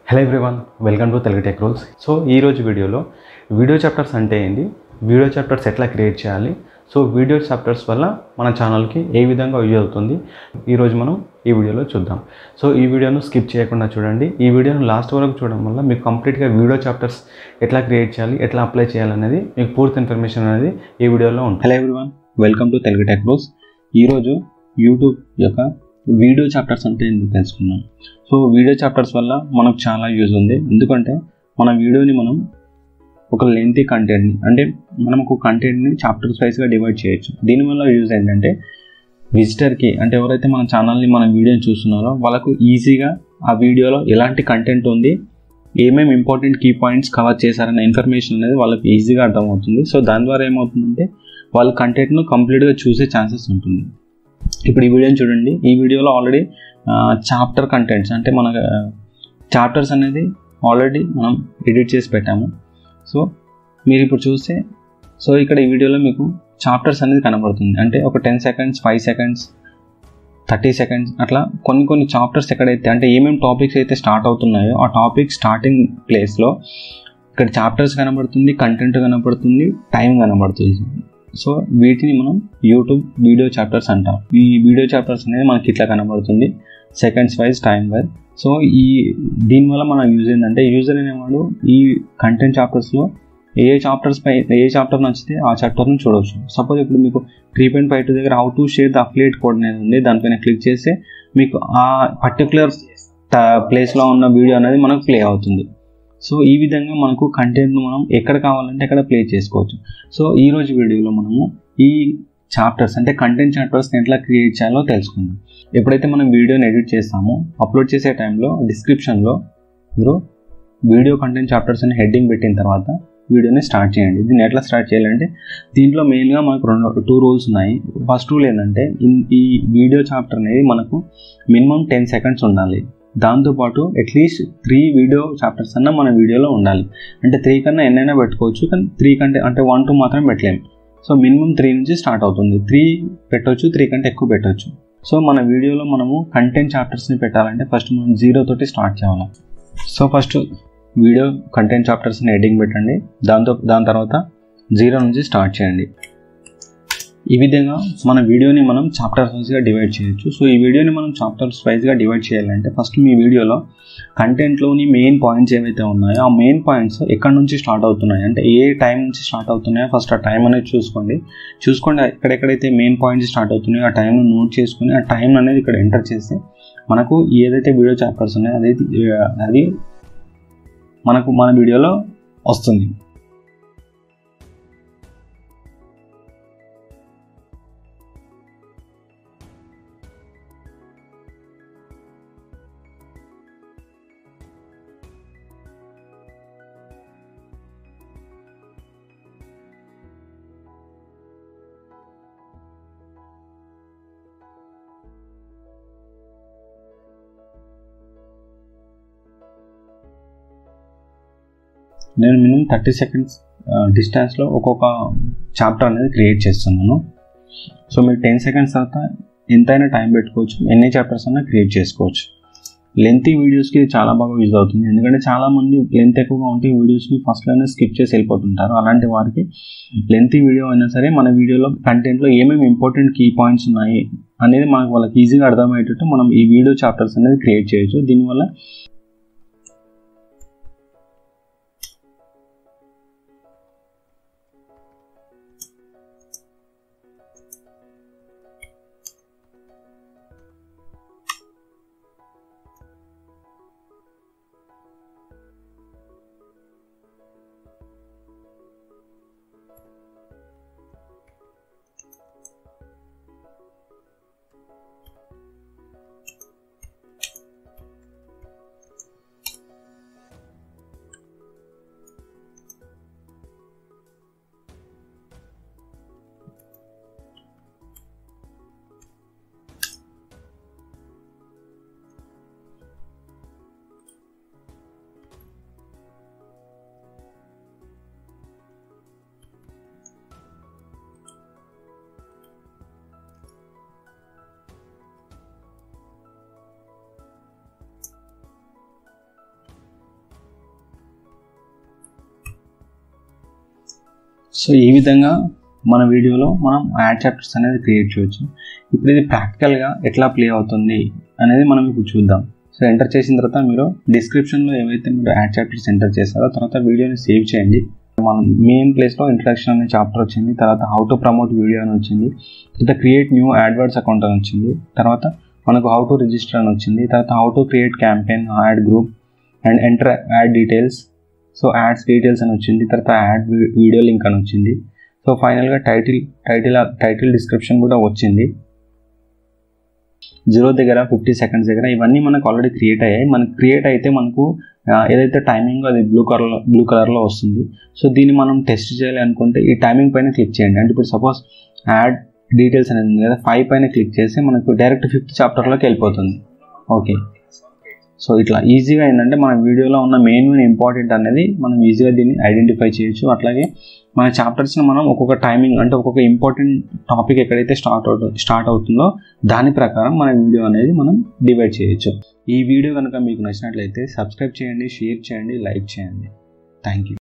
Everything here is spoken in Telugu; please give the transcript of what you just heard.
hello everyone welcome to Telugu tech rules so ఈరోజు వీడియోలో వీడియో చాప్టర్స్ అంటే ఏంటి వీడియో చాప్టర్స్ ఎట్లా క్రియేట్ చేయాలి సో వీడియో చాప్టర్స్ వల్ల మన ఛానల్కి ఏ విధంగా యూజ్ అవుతుంది ఈరోజు మనం ఈ వీడియోలో చూద్దాం సో ఈ వీడియోను స్కిప్ చేయకుండా చూడండి ఈ వీడియోను లాస్ట్ వరకు చూడడం వల్ల మీకు కంప్లీట్గా వీడియో చాప్టర్స్ ఎట్లా క్రియేట్ చేయాలి ఎట్లా అప్లై చేయాలనేది మీకు పూర్తి ఇన్ఫర్మేషన్ అనేది ఈ వీడియోలో ఉంటుంది hello everyone welcome to Telugu tech rules ఈరోజు యూట్యూబ్ యొక్క వీడియో చాప్టర్స్ అంటే ఎందుకు తెలుసుకున్నాం సో వీడియో చాప్టర్స్ వల్ల మనకు చాలా యూజ్ ఉంది ఎందుకంటే మన వీడియోని మనం ఒక లెంతీ కంటెంట్ని అంటే మనం ఒక కంటెంట్ని చాప్టర్స్ వైజ్గా డివైడ్ చేయొచ్చు దీనివల్ల యూజ్ ఏంటంటే విజిటర్కి అంటే ఎవరైతే మన ఛానల్ని మన వీడియోని చూస్తున్నారో వాళ్ళకు ఈజీగా ఆ వీడియోలో ఎలాంటి కంటెంట్ ఉంది ఏమేమి ఇంపార్టెంట్ కీ పాయింట్స్ కవర్ చేశారన్న ఇన్ఫర్మేషన్ అనేది వాళ్ళకి ఈజీగా అర్థమవుతుంది సో దాని ద్వారా ఏమవుతుందంటే వాళ్ళ కంటెంట్ను కంప్లీట్గా చూసే ఛాన్సెస్ ఉంటుంది ఇప్పుడు ఈ వీడియోని చూడండి ఈ వీడియోలో ఆల్రెడీ చాప్టర్ కంటెంట్స్ అంటే మన చాప్టర్స్ అనేది ఆల్రెడీ మనం ఎడిట్ చేసి పెట్టాము సో మీరు ఇప్పుడు చూస్తే సో ఇక్కడ ఈ వీడియోలో మీకు చాప్టర్స్ అనేది కనబడుతుంది అంటే ఒక ten seconds five seconds thirty seconds అట్లా కొన్ని కొన్ని చాప్టర్స్ ఎక్కడైతే అంటే ఏమేమి టాపిక్స్ అయితే స్టార్ట్ అవుతున్నాయో ఆ టాపిక్ స్టార్టింగ్ ప్లేస్లో ఇక్కడ చాప్టర్స్ కనబడుతుంది కంటెంట్ కనబడుతుంది టైం కనబడుతుంది సో వీటిని మనం యూట్యూబ్ వీడియో చాప్టర్స్ అంటాం ఈ వీడియో చాప్టర్స్ అనేది మనకి ఇట్లా కనబడుతుంది seconds wise time wise so ఈ దీనివల్ల మన యూజ్ ఏంటంటే యూజర్ అనేవాడు ఈ కంటెంట్ చాప్టర్స్లో ఏ చాప్టర్స్ పై ఏ చాప్టర్ నచ్చితే ఆ చాప్టర్ని చూడవచ్చు సపోజ్ ఇప్పుడు మీకు త్రీ పాయింట్ ఫైవ్ టూ దగ్గర how to share the affiliate code అనేది ఉంది దానిపైన క్లిక్ చేస్తే మీకు ఆ పర్టికులర్ ప్లేస్లో ఉన్న వీడియో అనేది మనకు ప్లే అవుతుంది సో ఈ విధంగా మనకు కంటెంట్ను మనం ఎక్కడ కావాలంటే అక్కడ ప్లే చేసుకోవచ్చు సో ఈ రోజు వీడియోలో మనము ఈ చాప్టర్స్ అంటే కంటెంట్ చాప్టర్స్ని ఎట్లా క్రియేట్ చేయాలో తెలుసుకుందాం ఎప్పుడైతే మనం వీడియోని ఎడిట్ చేస్తామో అప్లోడ్ చేసే టైంలో డిస్క్రిప్షన్లో మీరు వీడియో కంటెంట్ చాప్టర్స్ అని హెడ్డింగ్ పెట్టిన తర్వాత వీడియోని స్టార్ట్ చేయండి దీన్ని ఎట్లా స్టార్ట్ చేయాలంటే దీంట్లో మెయిన్గా మనకు రెండు టూ రూల్స్ ఉన్నాయి ఫస్ట్ రూల్ ఏంటంటే ఈ వీడియో చాప్టర్ అనేది మనకు మినిమం టెన్ సెకండ్స్ ఉండాలి దాంతోపాటు అట్లీస్ట్ త్రీ వీడియో చాప్టర్స్ అన్న మన వీడియోలో ఉండాలి అంటే త్రీ కన్నా ఎన్నైనా పెట్టుకోవచ్చు కానీ త్రీ కంటే అంటే వన్ టూ మాత్రం పెట్టలేము సో మినిమం త్రీ నుంచి స్టార్ట్ అవుతుంది త్రీ పెట్టవచ్చు త్రీ కంటే ఎక్కువ పెట్టవచ్చు సో మన వీడియోలో మనము కంటెంట్ చాప్టర్స్ని పెట్టాలంటే ఫస్ట్ మనం జీరో తోటి స్టార్ట్ చేయాలి సో ఫస్ట్ వీడియో కంటెంట్ చాప్టర్స్ని ఎడింగ్ పెట్టండి దాంతో దాని తర్వాత జీరో నుంచి స్టార్ట్ చేయండి ఈ విధంగా మన వీడియోని మనం చాప్టర్స్ వైజ్గా డివైడ్ చేయొచ్చు సో ఈ వీడియోని మనం చాప్టర్స్ వైజ్గా డివైడ్ చేయాలంటే ఫస్ట్ మీ వీడియోలో కంటెంట్లోని మెయిన్ పాయింట్స్ ఏవైతే ఉన్నాయో ఆ మెయిన్ పాయింట్స్ ఎక్కడి నుంచి స్టార్ట్ అవుతున్నాయి అంటే ఏ టైం నుంచి స్టార్ట్ అవుతున్నాయో ఫస్ట్ ఆ టైం అనేది చూసుకోండి చూసుకోండి ఎక్కడెక్కడైతే మెయిన్ పాయింట్స్ స్టార్ట్ అవుతున్నాయో ఆ టైంను నోట్ చేసుకుని ఆ టైం అనేది ఇక్కడ ఎంటర్ చేస్తే మనకు ఏదైతే వీడియో చాప్టర్స్ ఉన్నాయో అది అది మనకు మన వీడియోలో వస్తుంది నేను మినిమం థర్టీ సెకండ్స్ డిస్టెన్స్లో ఒక్కొక్క చాప్టర్ అనేది క్రియేట్ చేస్తున్నాను సో మీరు టెన్ సెకండ్స్ తర్వాత ఎంతైనా టైం పెట్టుకోవచ్చు ఎన్ని చాప్టర్స్ అయినా క్రియేట్ చేసుకోవచ్చు లెంతీ వీడియోస్కి చాలా బాగా యూజ్ అవుతుంది ఎందుకంటే చాలామంది లెంత్ ఎక్కువగా ఉంటే వీడియోస్ని ఫస్ట్లోనే స్కిప్ చేసి వెళ్ళిపోతుంటారు అలాంటి వారికి లెంతీ వీడియో అయినా సరే మన వీడియోలో కంటెంట్లో ఏమేమి ఇంపార్టెంట్ కీ పాయింట్స్ ఉన్నాయి అనేది మనకు వాళ్ళకి ఈజీగా అర్థమయ్యేటట్టు మనం ఈ వీడియో చాప్టర్స్ అనేది క్రియేట్ చేయొచ్చు దీనివల్ల సో ఈ విధంగా మన వీడియోలో మనం యాడ్ చాప్టర్స్ అనేది క్రియేట్ చేయొచ్చు ఇప్పుడు ఇది ప్రాక్టికల్గా ఎట్లా ప్లే అవుతుంది అనేది మనం ఇప్పుడు చూద్దాం సో ఎంటర్ చేసిన తర్వాత మీరు డిస్క్రిప్షన్లో ఏవైతే మీరు యాడ్ చాప్టర్స్ ఎంటర్ చేస్తారో తర్వాత వీడియోని సేవ్ చేయండి మనం మెయిన్ ప్లేస్లో ఇంట్రడక్షన్ అనే చాప్టర్ వచ్చింది తర్వాత హౌ టు ప్రమోట్ వీడియో అని వచ్చింది తర్వాత క్రియేట్ న్యూ యాడ్వర్డ్స్ అకౌంట్ అని వచ్చింది తర్వాత మనకు హౌ టు రిజిస్టర్ అని వచ్చింది తర్వాత how to create campaign ad group and enter ad details so ads details అని వచ్చింది తర్వాత యాడ్ వీడియో లింక్ అని వచ్చింది సో ఫైనల్గా టైటిల్ టైటిల్ టైటిల్ డిస్క్రిప్షన్ కూడా వచ్చింది జీరో దగ్గర ఫిఫ్టీ సెకండ్స్ దగ్గర ఇవన్నీ మనకు ఆల్రెడీ క్రియేట్ అయ్యాయి మనకు క్రియేట్ అయితే మనకు ఏదైతే టైమింగ్ అది బ్లూ కలర్లో బ్లూ కలర్లో వస్తుంది సో దీన్ని మనం టెస్ట్ చేయాలి అనుకుంటే ఈ టైమింగ్ పైన క్లిక్ చేయండి అంటే ఇప్పుడు సపోజ్ యాడ్ డీటెయిల్స్ అనేది ఉంది కదా ఫైవ్ పైన క్లిక్ చేస్తే మనకు డైరెక్ట్ ఫిఫ్త్ చాప్టర్లోకి వెళ్ళిపోతుంది ఓకే సో ఇట్లా ఈజీగా ఏంటంటే మన వీడియోలో ఉన్న మెయిన్ మెయిన్ ఇంపార్టెంట్ అనేది మనం ఈజీగా దీన్ని ఐడెంటిఫై చేయొచ్చు అట్లాగే మన చాప్టర్స్ని మనం ఒక్కొక్క టైమింగ్ అంటే ఒక్కొక్క ఇంపార్టెంట్ టాపిక్ ఎక్కడైతే స్టార్ట్ అవుతుంది స్టార్ట్ అవుతుందో దాని ప్రకారం మన వీడియో అనేది మనం డివైడ్ చేయొచ్చు ఈ వీడియో కనుక మీకు నచ్చినట్లయితే సబ్స్క్రైబ్ చేయండి షేర్ చేయండి లైక్ చేయండి థ్యాంక్ యూ